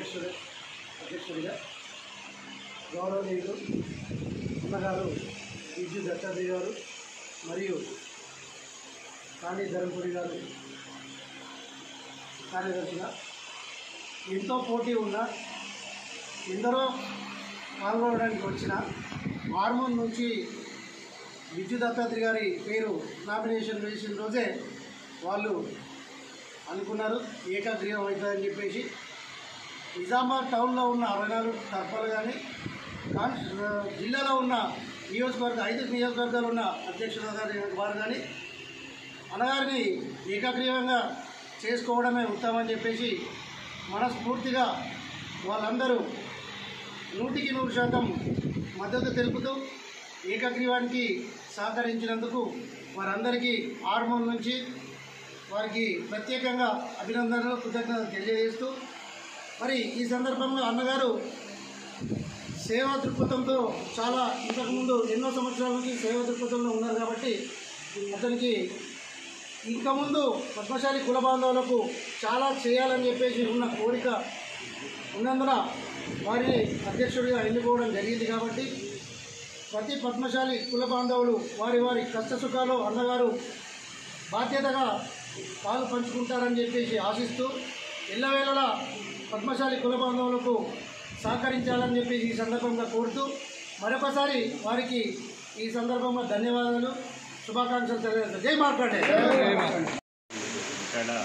అధ్యక్షుడు అధ్యక్షుడిగా గౌరవనీయులు అన్నగారు విద్యు దత్తాత్రేయ గారు మరియు కాళీ ధరంపురి గారు కార్యదర్శిగా ఎంతో పోటీ ఉన్న ఎందరో పాల్గొనడానికి వచ్చిన హార్మోన్ నుంచి విద్యు దత్తాత్రి గారి పేరు నామినేషన్ వేసిన రోజే వాళ్ళు అనుకున్నారు ఏకగ్రీవం అవుతుందని చెప్పేసి నిజామాబాద్ టౌన్లో ఉన్న అరవై నాలుగు తర్పాలు కానీ కాన్ జిల్లాలో ఉన్న నియోజకవర్గ ఐదు నియోజకవర్గాలు ఉన్న అధ్యక్షుల గారి వారు కానీ అన్నగారిని ఏకగ్రీవంగా చేసుకోవడమే ఉత్తమని చెప్పేసి మనస్ఫూర్తిగా వాళ్ళందరూ నూటికి నూరు శాతం మద్దతు తెలుపుతూ ఏకగ్రీవానికి సహకరించినందుకు వారందరికీ హార్మోన్ నుంచి వారికి ప్రత్యేకంగా అభినందనలు కృతజ్ఞతలు తెలియజేస్తూ మరి ఈ సందర్భంలో అన్నగారు సేవా దృక్పథంతో చాలా ఇంతకుముందు ఎన్నో సంవత్సరాల నుంచి సేవా దృక్పథంలో ఉన్నారు కాబట్టి అతనికి ఇంకా ముందు పద్మశాలి కుల బాంధవులకు చాలా చేయాలని చెప్పేసి ఉన్న కోరిక ఉన్నందున వారిని అధ్యక్షుడిగా ఎన్నుకోవడం జరిగింది కాబట్టి ప్రతి పద్మశాలి కుల బాంధవులు వారి వారి కష్ట సుఖాలు అన్నగారు బాధ్యతగా పాలు పంచుకుంటారని చెప్పేసి ఆశిస్తూ ఎల్లవేళలా పద్మశాలి కుల బాంధవులకు సహకరించాలని చెప్పేసి ఈ సందర్భంగా కోరుతూ మరొకసారి వారికి ఈ సందర్భంగా ధన్యవాదాలు శుభాకాంక్షలు తెలియజేస్తాను జై మార్కండే ఇక్కడ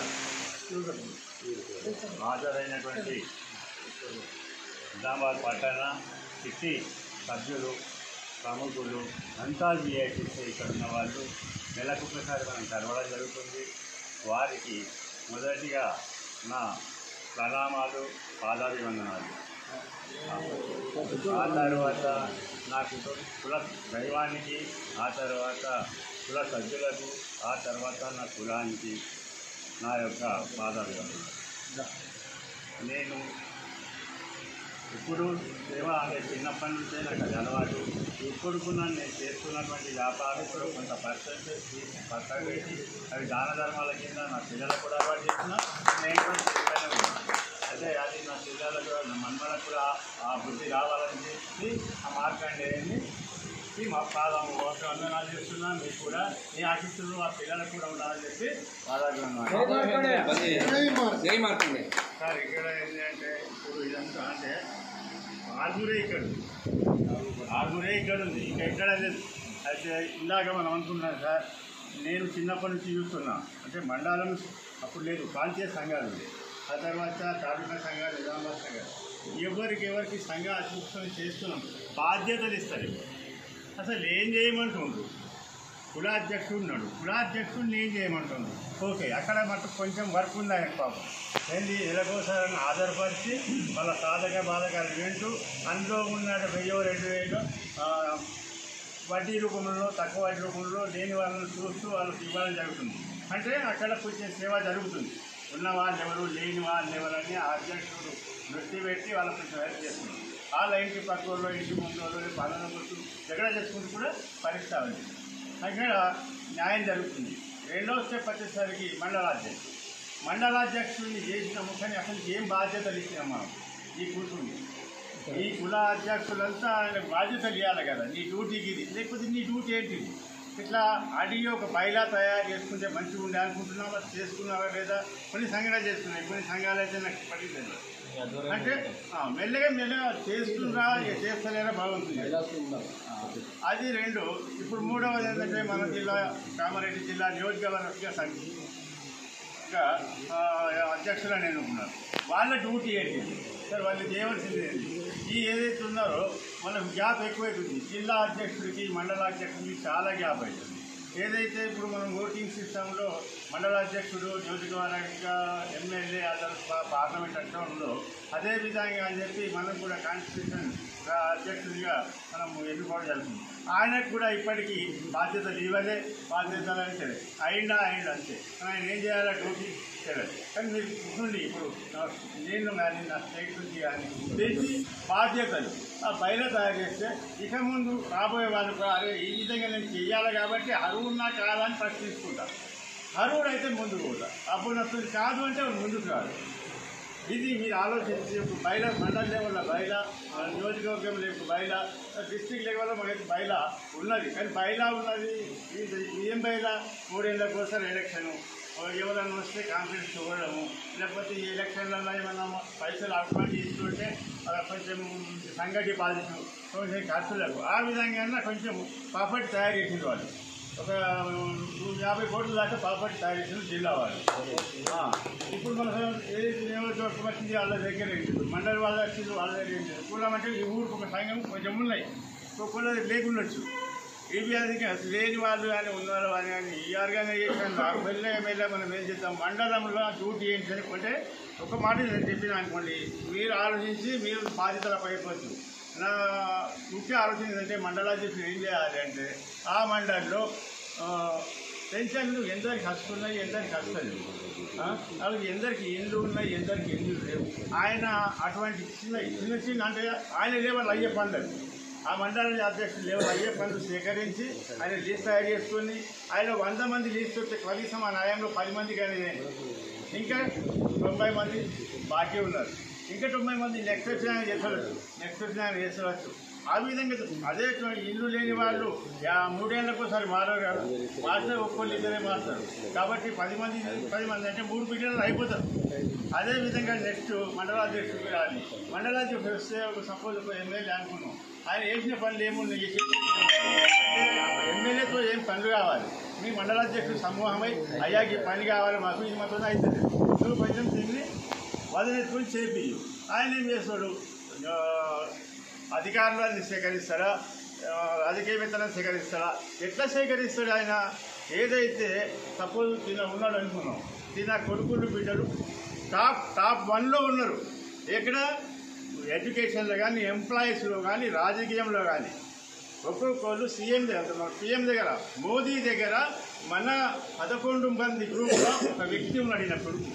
హాజరైనటువంటి నిజామాబాద్ పట్టణ సిటీ సభ్యులు ప్రముఖులు అంతా జిఐటీసీ ఇక్కడ ఉన్న వాళ్ళు నెలకు ఒకసారి మనం కలవడం జరుగుతుంది వారికి మొదటిగా నా ప్రణామాలు పాదాభివందనాలు ఆ తర్వాత నా కుటుంబ కుల దైవానికి ఆ తర్వాత కుల సభ్యులకు ఆ తర్వాత నా కులానికి నా యొక్క పాదాభివందనాలు నేను ఇప్పుడు సేవ అనే చిన్నప్పటి నుంచే నాకు అది అలవాటు ఇప్పుడు కూడా నేను చేస్తున్నటువంటి వ్యాపారం కూడా కొంత పర్సెంటేజ్ తీసి పక్కకు పెట్టి అవి దాన ధర్మాల కింద నా పిల్లలకు కూడా అలవాటు చేసిన నేను కూడా చేస్తూనే ఉన్నాను అదే అది నా పిల్లలకు నా మన్మలకు కూడా ఆ బుద్ధి రావాలని చెప్పి ఆ మార్కండేయని ఈ మా పాదం ఒక వందనాలు చేస్తున్నాను మీకు కూడా మీ ఆశిస్తులు ఆ పిల్లలకు కూడా ఉండాలని చెప్పి పాదాభివందనాలు జై మార్కండే సార్ ఇక్కడ ఏంటంటే ఇప్పుడు ఇదంతా అంటే ఆర్మూరే ఇక్కడ ఉంది. ఆర్మూరే ఇక్కడ ఉంది ఇంకా ఎక్కడ లేదు అయితే ఇందాక మనం అనుకున్నాం సార్ నేను చిన్నప్పటి నుంచి చూస్తున్నా అంటే మండలం అప్పుడు లేదు ప్రాంతీయ సంఘాలు ఉంది ఆ తర్వాత తాలూకా సంఘాలు నిజామాబాద్ సంఘాలు ఎవరికి ఎవరికి సంఘాలు చూసుకొని చేస్తున్నాం బాధ్యతలు ఇస్తారు ఇవ్వరు. అసలు ఏం చేయమంటుండ్రు కులాధ్యక్షుడు ఉన్నాడు కులాధ్యక్షుడిని ఏం చేయమంటుంది ఓకే అక్కడ మటుకు కొంచెం వర్క్ ఉంది ఆయన పాపం ఏంటి నెలకోసారి ఆధారపరిచి వాళ్ళ సాధక బాధకాలు వింటూ అందులో ఉన్న వెయ్యో రెండు వేలు ఆ, వడ్డీ రూపంలో తక్కువ వడ్డీ రూపంలో లేని వాళ్ళని చూస్తూ వాళ్ళకి ఇవ్వడం జరుగుతుంది అంటే అక్కడ కొంచెం సేవ జరుగుతుంది ఉన్న వాళ్ళు ఎవరు లేని వాళ్ళు ఎవరని ఆ అధ్యక్షుడు దృష్టి పెట్టి వాళ్ళకి కొంచెం హెల్ప్ చేస్తున్నారు వాళ్ళ ఇంటి పక్క వాళ్ళు ఇంటి ముందు వాళ్ళు పనుల కోసం ఎక్కడ చేసుకుంటూ కూడా పరిష్కారం అక్కడ న్యాయం జరుగుతుంది రెండో స్టెప్ వచ్చేసరికి మండలాధ్యక్షుడు మండలాధ్యక్షుడిని చేసిన ముఖ్యంగా అసలు ఏం బాధ్యతలు ఇచ్చినాం మనం ఈ కూర్చుంది ఈ కుల అధ్యక్షులంతా ఆయన బాధ్యతలు ఇవ్వాలి కదా నీ డ్యూటీకి ఇది లేకపోతే నీ డ్యూటీ ఏంటిది ఇట్లా అడిగి ఒక బయలా తయారు చేసుకుంటే మంచిగా ఉండే అనుకుంటున్నావా చేసుకున్నావా లేదా కొన్ని సంఘాలు చేసుకున్నాయి కొన్ని సంఘాలు అయితే నాకు పట్టింది అంటే ఆ, మెల్లగా మెల్లగా చేస్తున్నా ఇక చేస్తలేరా బాగుంటుంది అది రెండు ఇప్పుడు మూడవది ఏంటంటే మన జిల్లా కామారెడ్డి జిల్లా నియోజకవర్గ సంఘం ఇంకా ఆ, అధ్యక్షులను ఎన్నుకున్నారు వాళ్ళ డ్యూటీ ఏంటి సార్ వాళ్ళు చేయవలసింది ఏంటి ఈ ఏదైతే ఉన్నారో మనకు గ్యాప్ ఎక్కువైతుంది జిల్లా అధ్యక్షుడికి మండల అధ్యక్షుడికి చాలా గ్యాప్ అవుతుంది ఏదైతే ఇప్పుడు మనం ఓటింగ్ సిస్టంలో మండలాధ్యక్షుడు నియోజకవర్గ ఎమ్మెల్యే అదర్ పార్లమెంట్ అట్లా ఉందో అదే విధంగా అని చెప్పి మనం కూడా కాన్స్టిట్యూషన్ అధ్యక్షుడిగా మనం ఎన్నుకోవడం జరుగుతుంది ఆయనకు కూడా ఇప్పటికీ బాధ్యతలు ఇవ్వలే బాధ్యతలు అంటే అయిందా అయిందా అంతే ఆయన ఏం చేయాలో డ్యూటీ చేయలేదు కానీ మీరు కూర్చోండి ఇప్పుడు నా- నేను కానీ నా స్టేట్ నుంచి కానీ చేసి బాధ్యతలు ఆ బయట తయారు చేస్తే ఇక ముందు రాబోయే వాళ్ళు కూడా అరే ఈ విధంగా నేను చెయ్యాలి కాబట్టి అరువున్నా కాదని ప్రశ్నించుకుంటా అరువుడు అయితే ముందుకు పోతా అప్పుడు నచ్చుతుంది కాదు అంటే వాడు ముందుకు రాదు ఇది మీరు ఆలోచించి ఇప్పుడు బయట మండల లెవెల్లో బయట మన నియోజకవర్గం లేకు బయట డిస్టిక్ లెవెల్లో మనకి బయట ఉన్నది కానీ బయట ఉన్నది ఇది ఏం బయట మూడేళ్ళ కోసం ఎలక్షన్ ఎవరైనా వస్తే కాన్ఫిడెన్స్ చూడడము లేకపోతే ఈ ఎలక్షన్లలో ఏమన్నా పైసలు అకౌంట్ తీసుకుంటే అలా కొంచెం సంఘ డిపాజిట్ కొంచెం ఖర్చులకు ఆ విధంగా కొంచెం ప్రాపర్టీ తయారు చేసిన వాళ్ళు ఒక యాభై కోట్ల దాకా ప్రాపర్టీ తయారు చేసిన జిల్లా వాళ్ళు ఆ, ఇప్పుడు మన ఏది నియోజకవర్గం వచ్చింది వాళ్ళ దగ్గర ఏంటి మండలి వాళ్ళ వచ్చింది వాళ్ళ దగ్గర ఏంటి కులం అంటే ఈ ఊరికి ఒక సంఘం కొంచెం ఉన్నాయి కులం లేకుండొచ్చు ఇవి అది అసలు లేని వాళ్ళు కానీ ఉన్నారు అని కానీ ఈ ఆర్గనైజేషన్ ఎమ్మెల్యే ఎమ్మెల్యే మనం ఏం చేద్దాం మండలంలో డ్యూటీ ఏంటి అనుకుంటే ఒక మాట నేను చెప్పిన అనుకోండి మీరు ఆలోచించి మీరు బాధ్యతలకు అయిపోవచ్చు నా ముఖ్య ఆలోచన ఏంటంటే మండలాధ్యక్షులు ఏం చేయాలి అంటే ఆ మండలిలో ఆ, పెన్షన్లు ఎందరికి వస్తున్నాయి ఎందరికి వస్తలేవు ఆ, వాళ్ళకి ఎందరికి ఎందు ఉన్నాయి ఎందరికి ఎందు లేవు ఆయన అటువంటి చిన్న చిన్న చిన్న అంటే ఆయన లేవల్ అయ్యే పనులు ఆ మండలి అధ్యక్షులు లేవల్ అయ్యే పనులు సేకరించి ఆయన లిస్ట్ తయారు చేసుకొని ఆయన వంద మంది లిస్ట్ వస్తే కనీసం ఆ న్యాయంలో పది మంది కానీ ఇంకా తొంభై మంది బాకీ ఉన్నారు ఇంకా తొంభై మంది నెక్స్ట్ వచ్చిన చేసవచ్చు నెక్స్ట్ వచ్చిన చేసవచ్చు ఆ విధంగా అదే ఇల్లు లేని వాళ్ళు యా- మూడేళ్లకు ఒకసారి మారారు కదా మారితే ఒక్కొక్కరు ఇద్దరే మారుతారు కాబట్టి పది మంది పది మంది అంటే మూడు పీరియడ్లు అయిపోతారు అదే విధంగా నెక్స్ట్ మండలాధ్యక్షుడు రాలి మండలాధ్యక్షుడు వస్తే ఒక సపోజ్ ఒక ఎమ్మెల్యే అనుకున్నాం ఆయన వేసిన పనులు ఏమున్నాయి ఎమ్మెల్యేతో ఏం పనులు కావాలి మీ మండలాధ్యక్షుడు సమూహమై అయ్యాకి పని కావాలి మాకు ఇది మాత్రం అవుతుంది నువ్వు కొంచెం దీన్ని వదిలేసుకొని చేపి ఆయన ఏం చేస్తాడు ఆ, అధికారులను సేకరిస్తాడా ఆ, రాజకీయ వేత్తలను సేకరిస్తాడా ఎట్లా సేకరిస్తాడు ఆయన ఏదైతే సపోజ్ తిన ఉన్నాడు అనుకున్నాం తిన కొడుకులు బిడ్డలు టాప్ టాప్ వన్లో ఉన్నారు ఎక్కడ ఎడ్యుకేషన్లో కానీ ఎంప్లాయీస్లో కానీ రాజకీయంలో కానీ ఒక్కొక్కళ్ళు సీఎం దగ్గర సీఎం దగ్గర మోదీ దగ్గర మన పదకొండు మంది గ్రూప్లో ఒక వ్యక్తి ఉన్నాడు ఈయన కొడుకు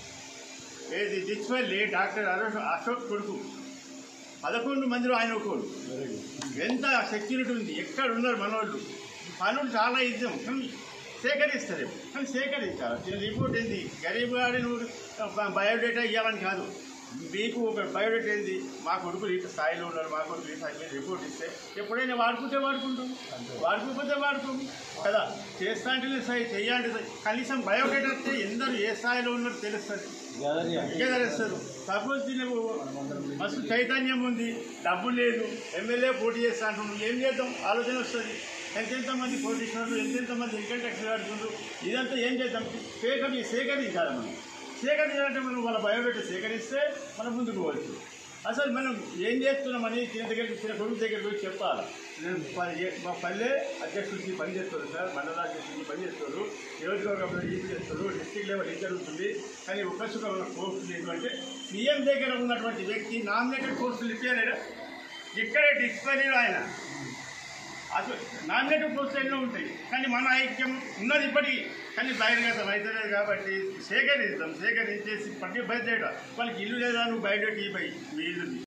ఏది దిచ్వల్లి డాక్టర్ అశోక్ అశోక్ కొడుకు పదకొండు మందిలో ఆయన ఒకడు ఎంత సెక్యూరిటీ ఉంది ఎక్కడ ఉన్నారు మనోళ్ళు పనులు చాలా ఇద్దాం కానీ సేకరిస్తారు కానీ సేకరించాలి చిన్న రిపోర్ట్ ఏంది గరీబ్ గాడి నువ్వు బయోడేటా ఇవ్వాలని కాదు మీకు ఒక బయోడేటా ఏంది మా కొడుకులు ఇటు స్థాయిలో ఉన్నారు మా కొడుకులు ఈ స్థాయిలో రిపోర్ట్ ఇస్తే ఎప్పుడైనా వాడుకుంటే వాడుకుంటాం వాడుకోకపోతే వాడుకోం కదా చేస్తా అంటే సై చెయ్యండి కనీసం బయోడేటా వస్తే ఎందరు ఏ స్థాయిలో ఉన్నారో తెలుస్తుంది ఇంకే తెలుస్తారు సపోజ్ దీనికి మస్తు చైతన్యం ఉంది డబ్బు లేదు ఎమ్మెల్యే పోటీ చేస్తా అంటున్నాడు ఏం చేద్దాం ఆలోచన వస్తుంది ఎంతెంత మంది పోటీస్తున్నారు ఎంతెంత మంది ఇన్కమ్ ట్యాక్స్ ఆడుతుండ్రు ఇదంతా ఏం చేద్దాం సేకరి సేకరించాలి మనం సేకరించాలంటే మనం వాళ్ళ బయోడేటా సేకరిస్తే మనం ముందుకు పోవచ్చు అసలు మనం ఏం చేస్తున్నామని చిన్న దగ్గరికి చిన్న కొడుకు దగ్గరికి పోయి చెప్పాలి నేను ప- ఏ- మా పల్లె అధ్యక్షుడికి పని చేస్తారు సార్ మండల అధ్యక్షుడికి పని చేస్తారు నియోజకవర్గంలో ఇది చేస్తారు డిస్టిక్ లెవెల్ ఇది జరుగుతుంది కానీ ఒక సుఖ పోస్టులు లేదు అంటే సీఎం దగ్గర ఉన్నటువంటి వ్యక్తి నామినేటెడ్ పోస్టులు ఇచ్చారు ఇక్కడే డిస్ప్లేలో ఆయన అసలు నామినేటెడ్ పోస్టులు ఎన్నో ఉంటాయి కానీ మన ఐక్యం ఉన్నది ఇప్పటికీ కానీ బహిర్గతం అవుతలేదు కాబట్టి సేకరిస్తాం సేకరించేసి పట్టి బయట వాళ్ళకి ఇల్లు లేదా నువ్వు బయట ఇవ్వయి మీ ఇల్లుని